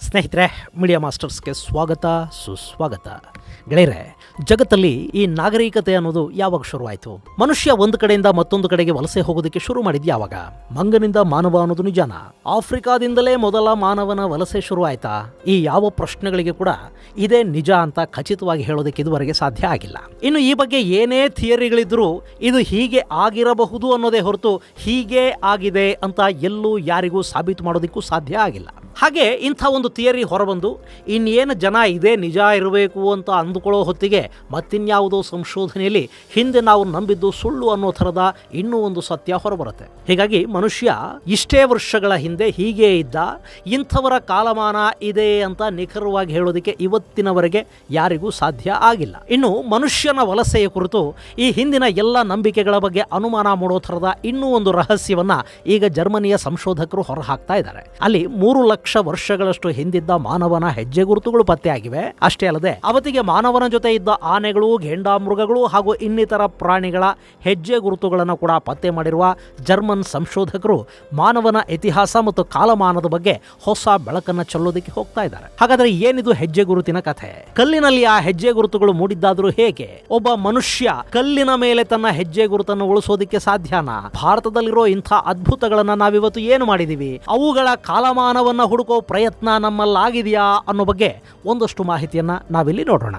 ಸ್ನೇಹಿತರೆ ಮೀಡಿಯಾ ಮಾಸ್ಟರ್ಸ್ಗೆ ಸ್ವಾಗತ ಸುಸ್ವಾಗತ ಗೆಳೆಯರೆ ಜಗತ್ತಲ್ಲಿ ಈ ನಾಗರಿಕತೆ ಅನ್ನೋದು ಯಾವಾಗ ಶುರುವಾಯಿತು ಮನುಷ್ಯ ಒಂದು ಕಡೆಯಿಂದ ಮತ್ತೊಂದು ಕಡೆಗೆ ವಲಸೆ ಹೋಗೋದಕ್ಕೆ ಶುರು ಮಾಡಿದ್ ಯಾವಾಗ ಮಂಗನಿಂದ ಮಾನವ ಅನ್ನೋದು ನಿಜಾನ ಆಫ್ರಿಕಾದಿಂದಲೇ ಮೊದಲ ಮಾನವನ ವಲಸೆ ಶುರು ಆಯ್ತಾ ಈ ಯಾವ ಪ್ರಶ್ನೆಗಳಿಗೆ ಕೂಡ ಇದೇ ನಿಜ ಅಂತ ಖಚಿತವಾಗಿ ಹೇಳೋದಕ್ಕೆ ಇದುವರೆಗೆ ಸಾಧ್ಯ ಆಗಿಲ್ಲ ಇನ್ನು ಈ ಬಗ್ಗೆ ಏನೇ ಥಿಯರಿಗಳಿದ್ರೂ ಇದು ಹೀಗೆ ಆಗಿರಬಹುದು ಅನ್ನೋದೇ ಹೊರತು ಹೀಗೆ ಆಗಿದೆ ಅಂತ ಎಲ್ಲೂ ಯಾರಿಗೂ ಸಾಬೀತು ಮಾಡೋದಕ್ಕೂ ಸಾಧ್ಯ ಆಗಿಲ್ಲ ಹಾಗೆ ಇಂಥ ಒಂದು ಥಿಯರಿ ಹೊರಬಂದು ಇನ್ನೇನು ಜನ ಇದೇ ನಿಜ ಇರಬೇಕು ಅಂತ ಅಂದುಕೊಳ್ಳೋ ಹೊತ್ತಿಗೆ ಮತ್ತಿನ್ಯಾವುದೋ ಸಂಶೋಧನೆಯಲ್ಲಿ ಹಿಂದೆ ನಾವು ನಂಬಿದ್ದು ಸುಳ್ಳು ಅನ್ನೋ ಥರದ ಇನ್ನೂ ಒಂದು ಸತ್ಯ ಹೊರಬರುತ್ತೆ ಹೀಗಾಗಿ ಮನುಷ್ಯ ಇಷ್ಟೇ ವರ್ಷಗಳ ಹಿಂದೆ ಹೀಗೆ ಇದ್ದ ಇಂಥವರ ಕಾಲಮಾನ ಇದೆ ಅಂತ ನಿಖರವಾಗಿ ಹೇಳೋದಕ್ಕೆ ಇವತ್ತಿನವರೆಗೆ ಯಾರಿಗೂ ಸಾಧ್ಯ ಆಗಿಲ್ಲ ಇನ್ನು ಮನುಷ್ಯನ ವಲಸೆಯ ಕುರಿತು ಈ ಹಿಂದಿನ ಎಲ್ಲ ನಂಬಿಕೆಗಳ ಬಗ್ಗೆ ಅನುಮಾನ ಮಾಡೋ ಥರದ ಇನ್ನೂ ಒಂದು ರಹಸ್ಯವನ್ನ ಈಗ ಜರ್ಮನಿಯ ಸಂಶೋಧಕರು ಹೊರಹಾಕ್ತಾ ಇದ್ದಾರೆ ಅಲ್ಲಿ ಮೂರು ಲಕ್ಷ ವರ್ಷಗಳಷ್ಟು ಹಿಂದಿದ್ದ ಮಾನವನ ಹೆಜ್ಜೆ ಗುರುತುಗಳು ಪತ್ತೆಯಾಗಿವೆ ಅಷ್ಟೇ ಅಲ್ಲದೆ ಅವತ್ತಿಗೆ ಮಾನವನ ಜೊತೆ ಇದ್ದ ಆನೆಗಳು ಘೇಂಡಾಮೃಗಗಳು ಹಾಗೂ ಇನ್ನಿತರ ಪ್ರಾಣಿಗಳ ಹೆಜ್ಜೆ ಗುರುತುಗಳನ್ನು ಕೂಡ ಪತ್ತೆ ಮಾಡಿರುವ ಜರ್ಮನ್ ಸಂಶೋಧಕರು ಮಾನವನ ಇತಿಹಾಸ ಮತ್ತು ಕಾಲಮಾನದ ಬಗ್ಗೆ ಹೊಸ ಬೆಳಕನ್ನ ಚೆಲ್ಲೋದಕ್ಕೆ ಹೋಗ್ತಾ ಇದ್ದಾರೆ ಹಾಗಾದ್ರೆ ಏನಿದು ಹೆಜ್ಜೆ ಗುರುತಿನ ಕಥೆ ಕಲ್ಲಿನಲ್ಲಿ ಆ ಹೆಜ್ಜೆ ಗುರುತುಗಳು ಮೂಡಿದ್ದಾದ್ರೂ ಹೇಗೆ ಒಬ್ಬ ಮನುಷ್ಯ ಕಲ್ಲಿನ ಮೇಲೆ ತನ್ನ ಹೆಜ್ಜೆ ಗುರುತನ್ನು ಉಳಿಸೋದಕ್ಕೆ ಸಾಧ್ಯನಾ ಭಾರತದಲ್ಲಿರೋ ಇಂಥ ಅದ್ಭುತಗಳನ್ನ ನಾವಿವತ್ತು ಏನು ಮಾಡಿದೀವಿ ಅವುಗಳ ಕಾಲಮಾನವನ್ನ ಹುಡುಕೋ ಪ್ರಯತ್ನ ನಮ್ಮಲ್ಲಾಗಿದೆಯಾ ಅನ್ನೋ ಬಗ್ಗೆ ಒಂದಷ್ಟು ಮಾಹಿತಿಯನ್ನ ನಾವಿಲ್ಲಿ ನೋಡೋಣ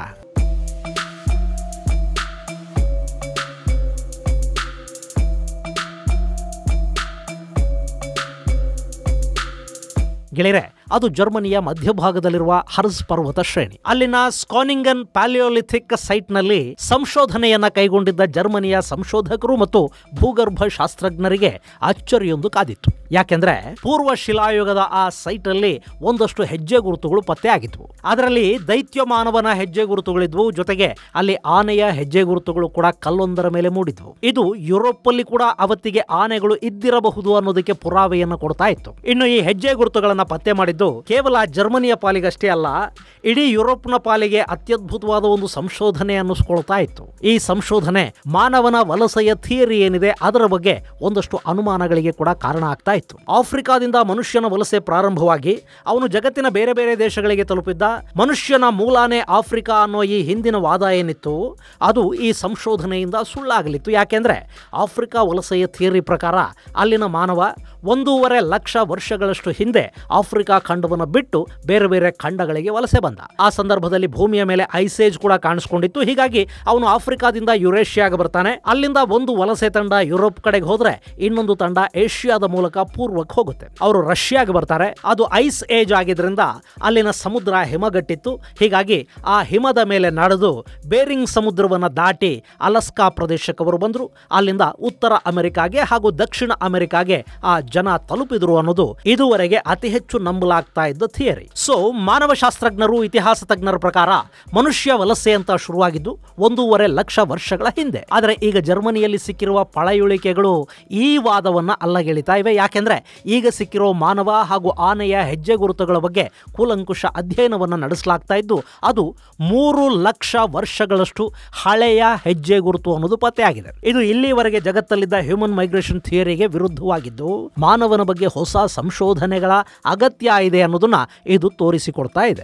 ಗೆಳೆಯರೆ ಅದು ಜರ್ಮನಿಯ ಮಧ್ಯಭಾಗದಲ್ಲಿರುವ ಹರ್ಸ್ ಪರ್ವತ ಶ್ರೇಣಿ ಅಲ್ಲಿನ ಸ್ಕಾನಿಂಗನ್ ಪ್ಯಾಲಿಯೋಲಿಥಿಕ್ ಸೈಟ್ನಲ್ಲಿ ಸಂಶೋಧನೆಯನ್ನ ಕೈಗೊಂಡಿದ್ದ ಜರ್ಮನಿಯ ಸಂಶೋಧಕರು ಮತ್ತು ಭೂಗರ್ಭ ಶಾಸ್ತ್ರಜ್ಞರಿಗೆ ಅಚ್ಚರಿಯೊಂದು ಕಾದಿತ್ತು ಯಾಕೆಂದ್ರೆ ಪೂರ್ವ ಶಿಲಾಯುಗದ ಆ ಸೈಟ್ ಅಲ್ಲಿ ಒಂದಷ್ಟು ಹೆಜ್ಜೆ ಗುರುತುಗಳು ಪತ್ತೆಯಾಗಿದ್ವು ಅದರಲ್ಲಿ ದೈತ್ಯ ಮಾನವನ ಹೆಜ್ಜೆ ಗುರುತುಗಳಿದ್ವು ಜೊತೆಗೆ ಅಲ್ಲಿ ಆನೆಯ ಹೆಜ್ಜೆ ಗುರುತುಗಳು ಕೂಡ ಕಲ್ಲೊಂದರ ಮೇಲೆ ಮೂಡಿದ್ವು ಇದು ಯುರೋಪ್ ಅಲ್ಲಿ ಕೂಡ ಅವತ್ತಿಗೆ ಆನೆಗಳು ಇದ್ದಿರಬಹುದು ಅನ್ನೋದಕ್ಕೆ ಪುರಾವೆಯನ್ನು ಕೊಡ್ತಾ ಇತ್ತು ಇನ್ನು ಈ ಹೆಜ್ಜೆ ಗುರುತುಗಳನ್ನ ಪತ್ತೆ ಮಾಡಿದ್ದು ಕೇವಲ ಜರ್ಮನಿಯ ಪಾಲಿಗಷ್ಟೇ ಅಲ್ಲ ಇಡೀ ಯುರೋಪ್ನ ಪಾಲಿಗೆ ಅತ್ಯದ್ಭುತವಾದ ಒಂದು ಸಂಶೋಧನೆ ಅನ್ನಿಸ್ಕೊಳ್ತಾ ಇತ್ತು ಈ ಸಂಶೋಧನೆ ಮಾನವನ ವಲಸೆಯ ಥಿಯರಿ ಏನಿದೆ ಅದರ ಬಗ್ಗೆ ಒಂದಷ್ಟು ಅನುಮಾನಗಳಿಗೆ ಕೂಡ ಕಾರಣ ಆಗ್ತಾ ಇತ್ತು ಆಫ್ರಿಕಾದಿಂದ ಮನುಷ್ಯನ ವಲಸೆ ಪ್ರಾರಂಭವಾಗಿ ಅವನು ಜಗತ್ತಿನ ಬೇರೆ ಬೇರೆ ದೇಶಗಳಿಗೆ ತಲುಪಿದ್ದ ಮನುಷ್ಯನ ಮೂಲಾನೇ ಆಫ್ರಿಕಾ ಅನ್ನೋ ಈ ಹಿಂದಿನ ವಾದ ಏನಿತ್ತು ಅದು ಈ ಸಂಶೋಧನೆಯಿಂದ ಸುಳ್ಳಾಗಲಿತ್ತು ಯಾಕೆಂದ್ರೆ ಆಫ್ರಿಕಾ ವಲಸೆಯ ಥಿಯರಿ ಪ್ರಕಾರ ಅಲ್ಲಿನ ಮಾನವ ಒಂದೂವರೆ ಲಕ್ಷ ವರ್ಷಗಳಷ್ಟು ಹಿಂದೆ ಆಫ್ರಿಕಾ ಖಂಡವನ್ನು ಬಿಟ್ಟು ಬೇರೆ ಬೇರೆ ಖಂಡಗಳಿಗೆ ವಲಸೆ ಬಂದ ಆ ಸಂದರ್ಭದಲ್ಲಿ ಭೂಮಿಯ ಮೇಲೆ ಐಸೇಜ್ ಕೂಡ ಕಾಣಿಸ್ಕೊಂಡಿತ್ತು ಹೀಗಾಗಿ ಅವನು ಆಫ್ರಿಕಾದಿಂದ ಯುರೇಷ್ಯಾಗೆ ಬರ್ತಾನೆ ಅಲ್ಲಿಂದ ಒಂದು ವಲಸೆ ತಂಡ ಯುರೋಪ್ ಕಡೆಗೆ ಹೋದ್ರೆ ಇನ್ನೊಂದು ತಂಡ ಏಷ್ಯಾದ ಮೂಲಕ ಪೂರ್ವಕ್ಕೆ ಹೋಗುತ್ತೆ ಅವರು ರಷ್ಯಾಗೆ ಬರ್ತಾರೆ ಅದು ಐಸ್ ಏಜ್ ಆಗಿದ್ರಿಂದ ಅಲ್ಲಿನ ಸಮುದ್ರ ಹಿಮಗಟ್ಟಿತ್ತು ಹೀಗಾಗಿ ಆ ಹಿಮದ ಮೇಲೆ ನಡೆದು ಬೇರಿಂಗ್ ಸಮುದ್ರವನ್ನು ದಾಟಿ ಅಲಸ್ಕಾ ಪ್ರದೇಶಕ್ಕೆ ಅವರು ಬಂದರು ಅಲ್ಲಿಂದ ಉತ್ತರ ಅಮೆರಿಕಾಗೆ ಹಾಗೂ ದಕ್ಷಿಣ ಅಮೆರಿಕಾಗೆ ಆ ಜನ ತಲುಪಿದ್ರು ಅನ್ನೋದು ಇದುವರೆಗೆ ಅತಿ ಹೆಚ್ಚು ನಂಬಲಾಗ್ತಾ ಇದ್ದ ಥಿಯರಿ ಸೊ ಮಾನವಶಾಸ್ತ್ರಜ್ಞರು ಇತಿಹಾಸ ತಜ್ಞರ ಪ್ರಕಾರ ಮನುಷ್ಯ ವಲಸೆ ಅಂತ ಶುರುವಾಗಿದ್ದು ಒಂದೂವರೆ ಲಕ್ಷ ವರ್ಷಗಳ ಹಿಂದೆ ಆದರೆ ಈಗ ಜರ್ಮನಿಯಲ್ಲಿ ಸಿಕ್ಕಿರುವ ಪಳೆಯುಳಿಕೆಗಳು ಈ ವಾದವನ್ನ ಅಲ್ಲಗೆಳಿತಾ ಇವೆ ಯಾಕೆಂದ್ರೆ ಈಗ ಸಿಕ್ಕಿರೋ ಮಾನವ ಹಾಗೂ ಆನೆಯ ಹೆಜ್ಜೆ ಗುರುತುಗಳ ಬಗ್ಗೆ ಕೂಲಂಕುಷ ಅಧ್ಯಯನವನ್ನು ನಡೆಸಲಾಗ್ತಾ ಇದ್ದು ಅದು ಮೂರು ಲಕ್ಷ ವರ್ಷಗಳಷ್ಟು ಹಳೆಯ ಹೆಜ್ಜೆ ಗುರುತು ಅನ್ನೋದು ಪತ್ತೆಯಾಗಿದೆ ಇದು ಇಲ್ಲಿವರೆಗೆ ಜಗತ್ತಲ್ಲಿದ್ದ ಹ್ಯೂಮನ್ ಮೈಗ್ರೇಷನ್ ಥಿಯರಿಗೆ ವಿರುದ್ಧವಾಗಿದ್ದು ಮಾನವನ ಬಗ್ಗೆ ಹೊಸ ಸಂಶೋಧನೆಗಳ ಅಗತ್ಯ ಇದೆ ಅನ್ನೋದನ್ನ ಇದು ತೋರಿಸಿಕೊಡ್ತಾ ಇದೆ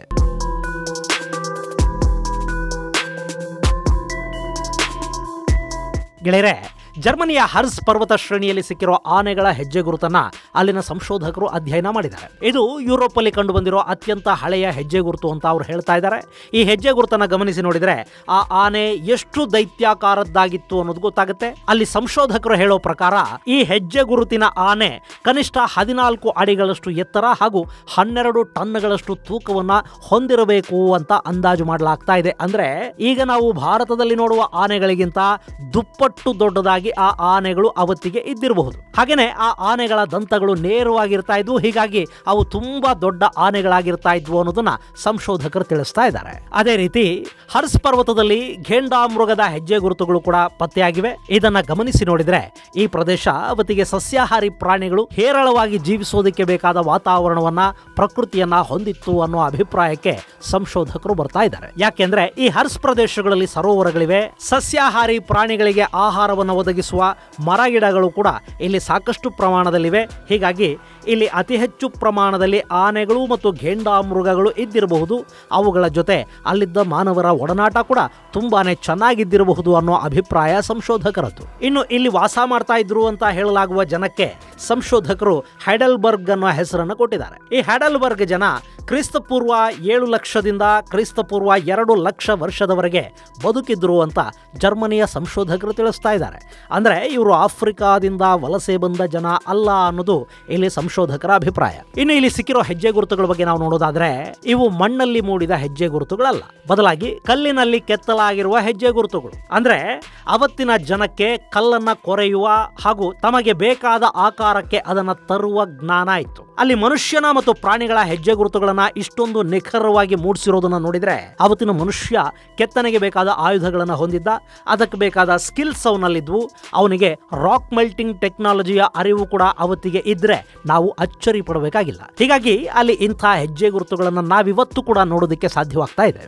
ಗೆಳೆಯರೆ ಜರ್ಮನಿಯ ಹರ್ಸ್ ಪರ್ವತ ಶ್ರೇಣಿಯಲ್ಲಿ ಸಿಕ್ಕಿರೋ ಆನೆಗಳ ಹೆಜ್ಜೆ ಗುರುತನ್ನ ಅಲ್ಲಿನ ಸಂಶೋಧಕರು ಅಧ್ಯಯನ ಮಾಡಿದ್ದಾರೆ ಇದು ಯುರೋಪ್ ಅಲ್ಲಿ ಕಂಡು ಬಂದಿರೋ ಅತ್ಯಂತ ಹಳೆಯ ಹೆಜ್ಜೆ ಗುರುತು ಅಂತ ಅವ್ರು ಹೇಳ್ತಾ ಇದ್ದಾರೆ ಈ ಹೆಜ್ಜೆ ಗುರುತನ್ನ ಗಮನಿಸಿ ನೋಡಿದ್ರೆ ಆ ಆನೆ ಎಷ್ಟು ದೈತ್ಯಾಕಾರದ್ದಾಗಿತ್ತು ಅನ್ನೋದು ಗೊತ್ತಾಗುತ್ತೆ ಅಲ್ಲಿ ಸಂಶೋಧಕರು ಹೇಳೋ ಪ್ರಕಾರ ಈ ಹೆಜ್ಜೆ ಗುರುತಿನ ಆನೆ ಕನಿಷ್ಠ ಹದಿನಾಲ್ಕು ಅಡಿಗಳಷ್ಟು ಎತ್ತರ ಹಾಗೂ ಹನ್ನೆರಡು ಟನ್ಗಳಷ್ಟು ತೂಕವನ್ನ ಹೊಂದಿರಬೇಕು ಅಂತ ಅಂದಾಜು ಮಾಡಲಾಗ್ತಾ ಇದೆ ಅಂದ್ರೆ ಈಗ ನಾವು ಭಾರತದಲ್ಲಿ ನೋಡುವ ಆನೆಗಳಿಗಿಂತ ದುಪ್ಪಟ್ಟು ದೊಡ್ಡದಾಗಿ ಆ ಆನೆಗಳು ಅವತ್ತಿಗೆ ಇದ್ದಿರಬಹುದು ಹಾಗೇನೆ ಆ ಆನೆಗಳ ದಂತಗಳು ನೇರವಾಗಿರ್ತಾ ಇದ್ವು ಹೀಗಾಗಿ ಅವು ತುಂಬಾ ದೊಡ್ಡ ಆನೆಗಳಾಗಿರ್ತಾ ಇದ್ವು ಅನ್ನೋದನ್ನ ಸಂಶೋಧಕರು ತಿಳಿಸ್ತಾ ಇದ್ದಾರೆ ಅದೇ ರೀತಿ ಹರ್ಸ್ ಪರ್ವತದಲ್ಲಿ ಘೇಂಡಾಮೃಗದ ಹೆಜ್ಜೆ ಗುರುತುಗಳು ಕೂಡ ಪತ್ತೆಯಾಗಿವೆ ಇದನ್ನ ಗಮನಿಸಿ ನೋಡಿದ್ರೆ ಈ ಪ್ರದೇಶ ಅವತ್ತಿಗೆ ಸಸ್ಯಾಹಾರಿ ಪ್ರಾಣಿಗಳು ಹೇರಳವಾಗಿ ಜೀವಿಸೋದಕ್ಕೆ ಬೇಕಾದ ವಾತಾವರಣವನ್ನ ಪ್ರಕೃತಿಯನ್ನ ಹೊಂದಿತ್ತು ಅನ್ನೋ ಅಭಿಪ್ರಾಯಕ್ಕೆ ಸಂಶೋಧಕರು ಬರ್ತಾ ಇದ್ದಾರೆ ಯಾಕೆಂದ್ರೆ ಈ ಹರ್ಸ್ ಪ್ರದೇಶಗಳಲ್ಲಿ ಸರೋವರಗಳಿವೆ ಸಸ್ಯಾಹಾರಿ ಪ್ರಾಣಿಗಳಿಗೆ ಆಹಾರವನ್ನು ಒದಗಿಸಿ ಒದಗಿಸುವ ಮರ ಗಿಡಗಳು ಕೂಡ ಇಲ್ಲಿ ಸಾಕಷ್ಟು ಪ್ರಮಾಣದಲ್ಲಿವೆ ಹೀಗಾಗಿ ಇಲ್ಲಿ ಅತಿ ಹೆಚ್ಚು ಪ್ರಮಾಣದಲ್ಲಿ ಆನೆಗಳು ಮತ್ತು ಘೇಂಡಾಮೃಗಗಳು ಇದ್ದಿರಬಹುದು ಅವುಗಳ ಜೊತೆ ಅಲ್ಲಿದ್ದ ಮಾನವರ ಒಡನಾಟ ಕೂಡ ತುಂಬಾನೇ ಚೆನ್ನಾಗಿದ್ದಿರಬಹುದು ಅನ್ನೋ ಅಭಿಪ್ರಾಯ ಸಂಶೋಧಕರದ್ದು ಇನ್ನು ಇಲ್ಲಿ ವಾಸ ಮಾಡ್ತಾ ಇದ್ರು ಅಂತ ಹೇಳಲಾಗುವ ಜನಕ್ಕೆ ಸಂಶೋಧಕರು ಹೈಡಲ್ಬರ್ಗ್ ಅನ್ನೋ ಹೆಸರನ್ನು ಕೊಟ್ಟಿದ್ದಾರೆ ಈ ಹೈಡಲ್ಬರ್ಗ್ ಜನ ಕ್ರಿಸ್ತಪೂರ್ವ ಏಳು ಲಕ್ಷದಿಂದ ಕ್ರಿಸ್ತಪೂರ್ವ ಎರಡು ಲಕ್ಷ ವರ್ಷದವರೆಗೆ ಬದುಕಿದ್ರು ಅಂತ ಜರ್ಮನಿಯ ಸಂಶೋಧಕರು ತಿಳಿಸ್ತಾ ಇದ್ದಾರೆ ಅಂದ್ರೆ ಇವರು ಆಫ್ರಿಕಾದಿಂದ ವಲಸೆ ಬಂದ ಜನ ಅಲ್ಲ ಅನ್ನೋದು ಇಲ್ಲಿ ಸಂಶೋಧಕರ ಅಭಿಪ್ರಾಯ ಇನ್ನು ಇಲ್ಲಿ ಸಿಕ್ಕಿರೋ ಹೆಜ್ಜೆ ಗುರುತುಗಳ ಬಗ್ಗೆ ನಾವು ನೋಡೋದಾದ್ರೆ ಇವು ಮಣ್ಣಲ್ಲಿ ಮೂಡಿದ ಹೆಜ್ಜೆ ಗುರುತುಗಳಲ್ಲ ಬದಲಾಗಿ ಕಲ್ಲಿನಲ್ಲಿ ಕೆತ್ತಲಾಗಿರುವ ಹೆಜ್ಜೆ ಗುರುತುಗಳು ಅಂದ್ರೆ ಅವತ್ತಿನ ಜನಕ್ಕೆ ಕಲ್ಲನ್ನ ಕೊರೆಯುವ ಹಾಗೂ ತಮಗೆ ಬೇಕಾದ ಆಕಾರಕ್ಕೆ ಅದನ್ನ ತರುವ ಜ್ಞಾನ ಇತ್ತು ಅಲ್ಲಿ ಮನುಷ್ಯನ ಮತ್ತು ಪ್ರಾಣಿಗಳ ಹೆಜ್ಜೆ ಗುರುತುಗಳನ್ನ ಇಷ್ಟೊಂದು ನಿಖರವಾಗಿ ಮೂಡಿಸಿರೋದನ್ನ ನೋಡಿದ್ರೆ ಅವತ್ತಿನ ಮನುಷ್ಯ ಕೆತ್ತನೆಗೆ ಬೇಕಾದ ಆಯುಧಗಳನ್ನ ಹೊಂದಿದ್ದ ಅದಕ್ಕೆ ಬೇಕಾದ ಸ್ಕಿಲ್ಸ್ ಅವನಲ್ಲಿದ್ವು ಅವನಿಗೆ ರಾಕ್ ಮೆಲ್ಟಿಂಗ್ ಟೆಕ್ನಾಲಜಿಯ ಅರಿವು ಕೂಡ ಅವತ್ತಿಗೆ ಇದ್ರೆ ನಾವು ಅಚ್ಚರಿ ಪಡಬೇಕಾಗಿಲ್ಲ ಹೀಗಾಗಿ ಅಲ್ಲಿ ಇಂಥ ಹೆಜ್ಜೆ ಗುರುತುಗಳನ್ನ ನಾವಿವತ್ತು ಕೂಡ ನೋಡೋದಕ್ಕೆ ಸಾಧ್ಯವಾಗ್ತಾ ಇದೆ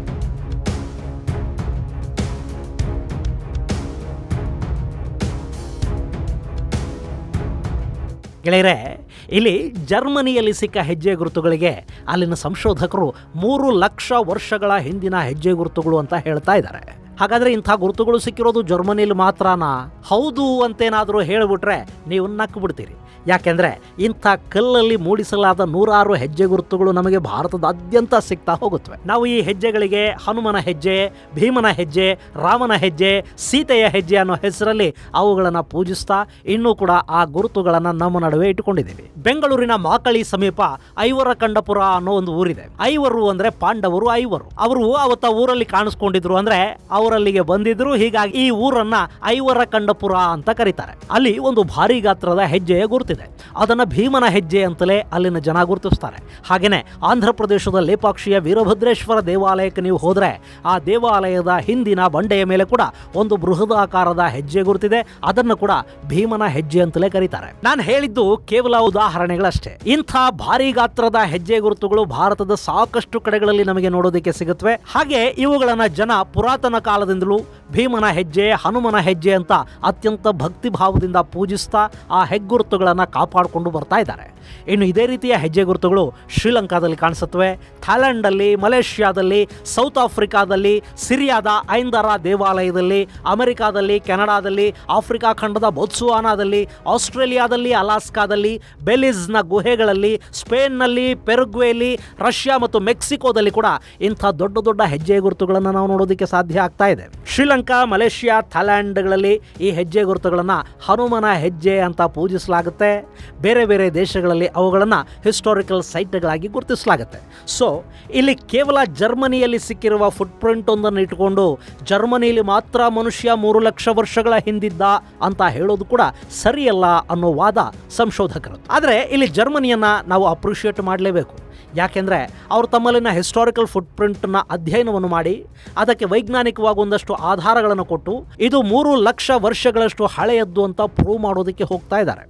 ಗೆಳೆಯರೆ ಇಲ್ಲಿ ಜರ್ಮನಿಯಲ್ಲಿ ಸಿಕ್ಕ ಹೆಜ್ಜೆ ಗುರುತುಗಳಿಗೆ ಅಲ್ಲಿನ ಸಂಶೋಧಕರು ಮೂರು ಲಕ್ಷ ವರ್ಷಗಳ ಹಿಂದಿನ ಹೆಜ್ಜೆ ಗುರುತುಗಳು ಅಂತ ಹೇಳ್ತಾ ಇದ್ದಾರೆ ಹಾಗಾದ್ರೆ ಇಂಥ ಗುರುತುಗಳು ಸಿಕ್ಕಿರೋದು ಜರ್ಮನಿಯಲ್ಲಿ ಮಾತ್ರನಾ ಹೌದು ಅಂತೇನಾದರೂ ಹೇಳಿಬಿಟ್ರೆ ನೀವು ನಕ್ಕು ಬಿಡ್ತೀರಿ ಯಾಕೆಂದ್ರೆ ಇಂಥ ಕಲ್ಲಲ್ಲಿ ಮೂಡಿಸಲಾದ ನೂರಾರು ಹೆಜ್ಜೆ ಗುರುತುಗಳು ನಮಗೆ ಭಾರತದಾದ್ಯಂತ ಸಿಗ್ತಾ ಹೋಗುತ್ತವೆ ನಾವು ಈ ಹೆಜ್ಜೆಗಳಿಗೆ ಹನುಮನ ಹೆಜ್ಜೆ ಭೀಮನ ಹೆಜ್ಜೆ ರಾಮನ ಹೆಜ್ಜೆ ಸೀತೆಯ ಹೆಜ್ಜೆ ಅನ್ನೋ ಹೆಸರಲ್ಲಿ ಅವುಗಳನ್ನು ಪೂಜಿಸ್ತಾ ಇನ್ನೂ ಕೂಡ ಆ ಗುರುತುಗಳನ್ನು ನಮ್ಮ ನಡುವೆ ಇಟ್ಟುಕೊಂಡಿದ್ದೀವಿ ಬೆಂಗಳೂರಿನ ಮಾಕಳಿ ಸಮೀಪ ಐವರ ಕಂಡಪುರ ಅನ್ನೋ ಒಂದು ಊರಿದೆ ಐವರು ಅಂದ್ರೆ ಪಾಂಡವರು ಐವರು ಅವರು ಅವತ್ತ ಊರಲ್ಲಿ ಕಾಣಿಸ್ಕೊಂಡಿದ್ರು ಅಂದ್ರೆ ಅವರಲ್ಲಿಗೆ ಬಂದಿದ್ರು ಹೀಗಾಗಿ ಈ ಊರನ್ನ ಐವರ ಕಂಡಪುರ ಅಂತ ಕರೀತಾರೆ ಅಲ್ಲಿ ಒಂದು ಭಾರಿ ಗಾತ್ರದ ಹೆಜ್ಜೆಯ ಗುರುತಿದೆ ಅದನ್ನ ಭೀಮನ ಹೆಜ್ಜೆ ಅಂತಲೇ ಅಲ್ಲಿನ ಜನ ಗುರುತಿಸ್ತಾರೆ ಹಾಗೇನೆ ಆಂಧ್ರ ಪ್ರದೇಶದ ಲೇಪಾಕ್ಷಿಯ ವೀರಭದ್ರೇಶ್ವರ ದೇವಾಲಯಕ್ಕೆ ನೀವು ಹೋದ್ರೆ ಆ ದೇವಾಲಯದ ಹಿಂದಿನ ಬಂಡೆಯ ಮೇಲೆ ಕೂಡ ಒಂದು ಬೃಹದಾಕಾರದ ಹೆಜ್ಜೆ ಗುರುತಿದೆ ಅದನ್ನು ಕೂಡ ಭೀಮನ ಹೆಜ್ಜೆ ಅಂತಲೇ ಕರೀತಾರೆ ನಾನು ಹೇಳಿದ್ದು ಕೇವಲ ಉದಾಹರಣೆಗಳಷ್ಟೇ ಇಂಥ ಭಾರಿ ಗಾತ್ರದ ಹೆಜ್ಜೆ ಗುರುತುಗಳು ಭಾರತದ ಸಾಕಷ್ಟು ಕಡೆಗಳಲ್ಲಿ ನಮಗೆ ನೋಡೋದಕ್ಕೆ ಸಿಗುತ್ತವೆ ಹಾಗೆ ಇವುಗಳನ್ನ ಜನ ಪುರಾತನ ಕಾಲದಿಂದಲೂ ಭೀಮನ ಹೆಜ್ಜೆ ಹನುಮನ ಹೆಜ್ಜೆ ಅಂತ ಅತ್ಯಂತ ಭಕ್ತಿ ಭಾವದಿಂದ ಪೂಜಿಸ್ತಾ ಆ ಹೆಗ್ಗುರುತುಗಳನ್ನು ಕಾಪಾಡಿಕೊಂಡು ಬರ್ತಾ ಇದ್ದಾರೆ ಇನ್ನು ಇದೇ ರೀತಿಯ ಹೆಜ್ಜೆ ಗುರುತುಗಳು ಶ್ರೀಲಂಕಾದಲ್ಲಿ ಕಾಣಿಸುತ್ತವೆ ಥಾಯ್ಲೆಂಡಲ್ಲಿ ಮಲೇಷ್ಯಾದಲ್ಲಿ ಸೌತ್ ಆಫ್ರಿಕಾದಲ್ಲಿ ಸಿರಿಯಾದ ಐಂದರ ದೇವಾಲಯದಲ್ಲಿ ಅಮೆರಿಕಾದಲ್ಲಿ ಕೆನಡಾದಲ್ಲಿ ಆಫ್ರಿಕಾ ಖಂಡದ ಬೊತ್ಸುವಾನಾದಲ್ಲಿ ಆಸ್ಟ್ರೇಲಿಯಾದಲ್ಲಿ ಅಲಾಸ್ಕಾದಲ್ಲಿ ಬೆಲಿಸ್ನ ಗುಹೆಗಳಲ್ಲಿ ಸ್ಪೇನ್ನಲ್ಲಿ ಪೆರುಗ್ವೇಲಿ ರಷ್ಯಾ ಮತ್ತು ಮೆಕ್ಸಿಕೋದಲ್ಲಿ ಕೂಡ ಇಂಥ ದೊಡ್ಡ ದೊಡ್ಡ ಹೆಜ್ಜೆ ಗುರುತುಗಳನ್ನು ನಾವು ನೋಡೋದಕ್ಕೆ ಸಾಧ್ಯ ಆಗ್ತಾ ಇದೆ ಶ್ರೀಲಂಕಾ ಮಲೇಷ್ಯಾ ಥಾಯ್ಲ್ಯಾಂಡ್ಗಳಲ್ಲಿ ಈ ಹೆಜ್ಜೆ ಗುರುತುಗಳನ್ನು ಹನುಮನ ಹೆಜ್ಜೆ ಅಂತ ಪೂಜಿಸಲಾಗುತ್ತೆ ಬೇರೆ ಬೇರೆ ದೇಶಗಳಲ್ಲಿ ಅವುಗಳನ್ನು ಹಿಸ್ಟಾರಿಕಲ್ ಸೈಟ್ಗಳಾಗಿ ಗುರುತಿಸಲಾಗುತ್ತೆ ಸೊ ಇಲ್ಲಿ ಕೇವಲ ಜರ್ಮನಿಯಲ್ಲಿ ಸಿಕ್ಕಿರುವ ಫುಟ್ ಪ್ರಿಂಟ್ ಒಂದನ್ನು ಇಟ್ಕೊಂಡು ಜರ್ಮನಿಯಲ್ಲಿ ಮಾತ್ರ ಮನುಷ್ಯ ಮೂರು ಲಕ್ಷ ವರ್ಷಗಳ ಹಿಂದಿದ್ದ ಅಂತ ಹೇಳೋದು ಕೂಡ ಸರಿಯಲ್ಲ ಅನ್ನೋ ವಾದ ಸಂಶೋಧಕರು ಆದರೆ ಇಲ್ಲಿ ಜರ್ಮನಿಯನ್ನ ನಾವು ಅಪ್ರಿಷಿಯೇಟ್ ಮಾಡಲೇಬೇಕು ಯಾಕೆಂದರೆ ಅವರು ತಮ್ಮಲ್ಲಿನ ಹಿಸ್ಟಾರಿಕಲ್ ಫುಟ್ ಪ್ರಿಂಟ್ನ ಅಧ್ಯಯನವನ್ನು ಮಾಡಿ ಅದಕ್ಕೆ ವೈಜ್ಞಾನಿಕವಾಗಿ ಒಂದಷ್ಟು ಆಧಾರಗಳನ್ನು ಕೊಟ್ಟು ಇದು ಮೂರು ಲಕ್ಷ ವರ್ಷಗಳಷ್ಟು ಹಳೆಯದ್ದು ಅಂತ ಪ್ರೂವ್ ಮಾಡೋದಕ್ಕೆ ಹೋಗ್ತಾ ಇದ್ದಾರೆ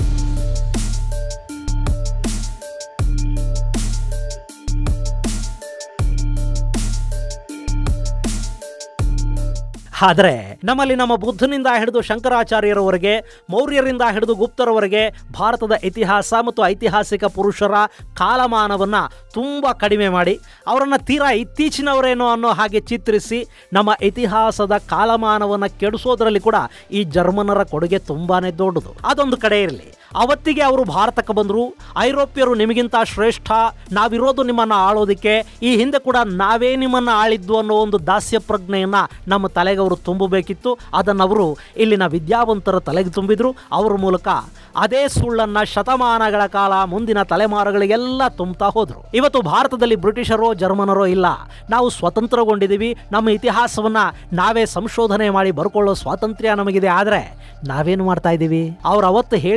ಆದರೆ ನಮ್ಮಲ್ಲಿ ನಮ್ಮ ಬುದ್ಧನಿಂದ ಹಿಡಿದು ಶಂಕರಾಚಾರ್ಯರವರೆಗೆ ಮೌರ್ಯರಿಂದ ಹಿಡಿದು ಗುಪ್ತರವರೆಗೆ ಭಾರತದ ಇತಿಹಾಸ ಮತ್ತು ಐತಿಹಾಸಿಕ ಪುರುಷರ ಕಾಲಮಾನವನ್ನು ತುಂಬ ಕಡಿಮೆ ಮಾಡಿ ಅವರನ್ನು ತೀರಾ ಇತ್ತೀಚಿನವರೇನೋ ಅನ್ನೋ ಹಾಗೆ ಚಿತ್ರಿಸಿ ನಮ್ಮ ಇತಿಹಾಸದ ಕಾಲಮಾನವನ್ನು ಕೆಡಿಸೋದ್ರಲ್ಲಿ ಕೂಡ ಈ ಜರ್ಮನರ ಕೊಡುಗೆ ತುಂಬಾ ದೊಡ್ಡದು ಅದೊಂದು ಕಡೆ ಇರಲಿ ಅವತ್ತಿಗೆ ಅವರು ಭಾರತಕ್ಕೆ ಬಂದರು ಐರೋಪ್ಯರು ನಿಮಗಿಂತ ಶ್ರೇಷ್ಠ ನಾವಿರೋದು ನಿಮ್ಮನ್ನು ಆಳೋದಕ್ಕೆ ಈ ಹಿಂದೆ ಕೂಡ ನಾವೇ ನಿಮ್ಮನ್ನು ಆಳಿದ್ದು ಅನ್ನೋ ಒಂದು ದಾಸ್ಯ ಪ್ರಜ್ಞೆಯನ್ನು ನಮ್ಮ ತಲೆಗೆ ಅವರು ತುಂಬಬೇಕಿತ್ತು ಅದನ್ನು ಅವರು ಇಲ್ಲಿನ ವಿದ್ಯಾವಂತರ ತಲೆಗೆ ತುಂಬಿದ್ರು ಅವರ ಮೂಲಕ ಅದೇ ಸುಳ್ಳನ್ನ ಶತಮಾನಗಳ ಕಾಲ ಮುಂದಿನ ತಲೆಮಾರುಗಳಿಗೆಲ್ಲ ತುಂಬ್ತಾ ಹೋದ್ರು ಇವತ್ತು ಭಾರತದಲ್ಲಿ ಬ್ರಿಟಿಷರೋ ಜರ್ಮನರೋ ಇಲ್ಲ ನಾವು ಸ್ವತಂತ್ರಗೊಂಡಿದ್ದೀವಿ ನಮ್ಮ ಇತಿಹಾಸವನ್ನ ನಾವೇ ಸಂಶೋಧನೆ ಮಾಡಿ ಬರ್ಕೊಳ್ಳೋ ಸ್ವಾತಂತ್ರ್ಯ ನಮಗಿದೆ ಆದರೆ ನಾವೇನು ಮಾಡ್ತಾ ಇದ್ದೀವಿ ಅವ್ರು ಅವತ್ತು ಹೇಳಿ ಹೋಗಿದ್ದ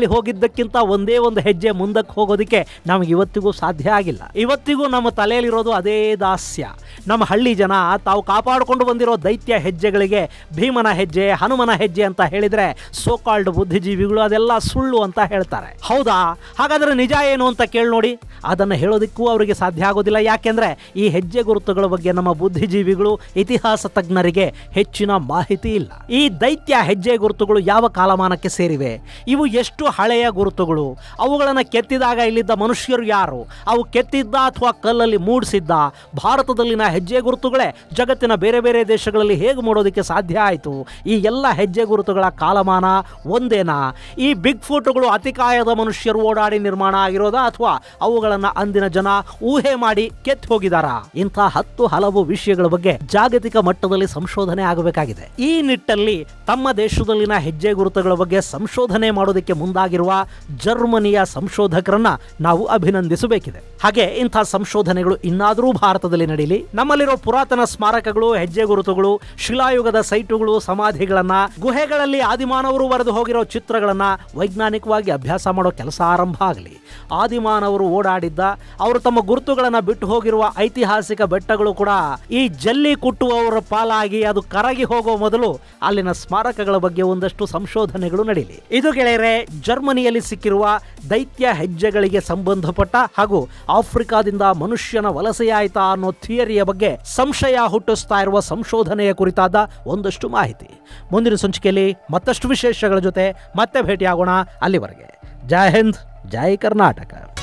ಒಂದಕ್ಕಿಂತ ಒಂದೇ ಒಂದು ಹೆಜ್ಜೆ ಮುಂದಕ್ಕೆ ಹೋಗೋದಕ್ಕೆ ನಮಗೆ ಇವತ್ತಿಗೂ ಸಾಧ್ಯ ಆಗಿಲ್ಲ ಇವತ್ತಿಗೂ ನಮ್ಮ ತಲೆಯಲ್ಲಿರೋದು ಅದೇ ದಾಸ್ಯ ನಮ್ಮ ಹಳ್ಳಿ ಜನ ತಾವು ಕಾಪಾಡಿಕೊಂಡು ಬಂದಿರೋ ದೈತ್ಯ ಹೆಜ್ಜೆಗಳಿಗೆ ಭೀಮನ ಹೆಜ್ಜೆ ಹನುಮನ ಹೆಜ್ಜೆ ಅಂತ ಹೇಳಿದ್ರೆ ಸೋಕಾಲ್ಡ್ ಬುದ್ಧಿಜೀವಿಗಳು ಅದೆಲ್ಲ ಸುಳ್ಳು ಅಂತ ಹೇಳ್ತಾರೆ ಹೌದಾ ಹಾಗಾದ್ರೆ ನಿಜ ಏನು ಅಂತ ಕೇಳಿ ನೋಡಿ ಅದನ್ನು ಹೇಳೋದಕ್ಕೂ ಅವರಿಗೆ ಸಾಧ್ಯ ಆಗೋದಿಲ್ಲ ಯಾಕೆಂದ್ರೆ ಈ ಹೆಜ್ಜೆ ಗುರುತುಗಳ ಬಗ್ಗೆ ನಮ್ಮ ಬುದ್ಧಿಜೀವಿಗಳು ಇತಿಹಾಸ ತಜ್ಞರಿಗೆ ಹೆಚ್ಚಿನ ಮಾಹಿತಿ ಇಲ್ಲ ಈ ದೈತ್ಯ ಹೆಜ್ಜೆ ಗುರುತುಗಳು ಯಾವ ಕಾಲಮಾನಕ್ಕೆ ಸೇರಿವೆ ಇವು ಎಷ್ಟು ಹಳೆಯ ಗುರುತುಗಳು ಅವುಗಳನ್ನು ಕೆತ್ತಿದಾಗ ಇಲ್ಲಿದ್ದ ಮನುಷ್ಯರು ಯಾರು ಅವು ಕೆತ್ತಿದ್ದ ಅಥವಾ ಕಲ್ಲಲ್ಲಿ ಮೂಡಿಸಿದ್ದ ಭಾರತದಲ್ಲಿನ ಹೆಜ್ಜೆ ಗುರುತುಗಳೇ ಜಗತ್ತಿನ ಬೇರೆ ಬೇರೆ ದೇಶಗಳಲ್ಲಿ ಹೇಗೆ ಮಾಡೋದಕ್ಕೆ ಸಾಧ್ಯ ಆಯಿತು ಈ ಎಲ್ಲ ಹೆಜ್ಜೆ ಗುರುತುಗಳ ಕಾಲಮಾನ ಒಂದೇನಾ ಈ ಬಿಗ್ ಫೋಟೋಗಳು ಅತಿಕಾಯದ ಮನುಷ್ಯರು ಓಡಾಡಿ ನಿರ್ಮಾಣ ಆಗಿರೋದಾ ಅಥವಾ ಅವುಗಳನ್ನು ಅಂದಿನ ಜನ ಊಹೆ ಮಾಡಿ ಕೆತ್ತಿ ಹೋಗಿದಾರಾ ಇಂಥ ಹತ್ತು ಹಲವು ವಿಷಯಗಳ ಬಗ್ಗೆ ಜಾಗತಿಕ ಮಟ್ಟದಲ್ಲಿ ಸಂಶೋಧನೆ ಆಗಬೇಕಾಗಿದೆ ಈ ನಿಟ್ಟಲ್ಲಿ ತಮ್ಮ ದೇಶದಲ್ಲಿನ ಹೆಜ್ಜೆ ಗುರುತುಗಳ ಬಗ್ಗೆ ಸಂಶೋಧನೆ ಮಾಡೋದಕ್ಕೆ ಮುಂದಾಗಿರುವ ಜರ್ಮನಿಯ ಸಂಶೋಧಕರನ್ನ ನಾವು ಅಭಿನಂದಿಸಬೇಕಿದೆ ಹಾಗೆ ಇಂಥ ಸಂಶೋಧನೆಗಳು ಇನ್ನಾದರೂ ಭಾರತದಲ್ಲಿ ನಡೀಲಿ ನಮ್ಮಲ್ಲಿರೋ ಪುರಾತನ ಸ್ಮಾರಕಗಳು ಹೆಜ್ಜೆ ಗುರುತುಗಳು ಶಿಲಾಯುಗದ ಸೈಟುಗಳು ಸಮಾಧಿಗಳನ್ನ ಗುಹೆಗಳಲ್ಲಿ ಆದಿಮಾನವರು ಬರೆದು ಹೋಗಿರೋ ಚಿತ್ರಗಳನ್ನ ವೈಜ್ಞಾನಿಕವಾಗಿ ಅಭ್ಯಾಸ ಮಾಡೋ ಕೆಲಸ ಆರಂಭ ಆಗಲಿ ಆದಿಮಾನವರು ಓಡಾಡಿದ್ದ ಅವರು ತಮ್ಮ ಗುರುತುಗಳನ್ನು ಬಿಟ್ಟು ಹೋಗಿರುವ ಐತಿಹಾಸಿಕ ಬೆಟ್ಟಗಳು ಕೂಡ ಈ ಜಲ್ಲಿ ಕುಟ್ಟುವವರ ಪಾಲಾಗಿ ಅದು ಕರಗಿ ಹೋಗೋ ಮೊದಲು ಅಲ್ಲಿನ ಸ್ಮಾರಕಗಳ ಬಗ್ಗೆ ಒಂದಷ್ಟು ಸಂಶೋಧನೆಗಳು ನಡೀಲಿ ಇದು ಗೆಳೆಯರೆ ಜರ್ಮನಿಯಲ್ಲಿ ಸಿಕ್ಕಿರುವ ದೈತ್ಯ ಹೆಜ್ಜೆಗಳಿಗೆ ಸಂಬಂಧಪಟ್ಟ ಹಾಗೂ ಆಫ್ರಿಕಾದಿಂದ ಮನುಷ್ಯನ ವಲಸೆಯಾಯ್ತಾ ಅನ್ನೋ ಥಿಯರಿಯ ಬಗ್ಗೆ ಸಂಶಯ ಹುಟ್ಟಿಸ್ತಾ ಇರುವ ಸಂಶೋಧನೆಯ ಕುರಿತಾದ ಒಂದಷ್ಟು ಮಾಹಿತಿ ಮುಂದಿನ ಸಂಚಿಕೆಯಲ್ಲಿ ಮತ್ತಷ್ಟು ವಿಶೇಷಗಳ ಜೊತೆ ಮತ್ತೆ ಭೇಟಿಯಾಗೋಣ ಅಲ್ಲಿವರೆಗೆ ಜೈ ಹಿಂದ್ ಜೈ ಕರ್ನಾಟಕ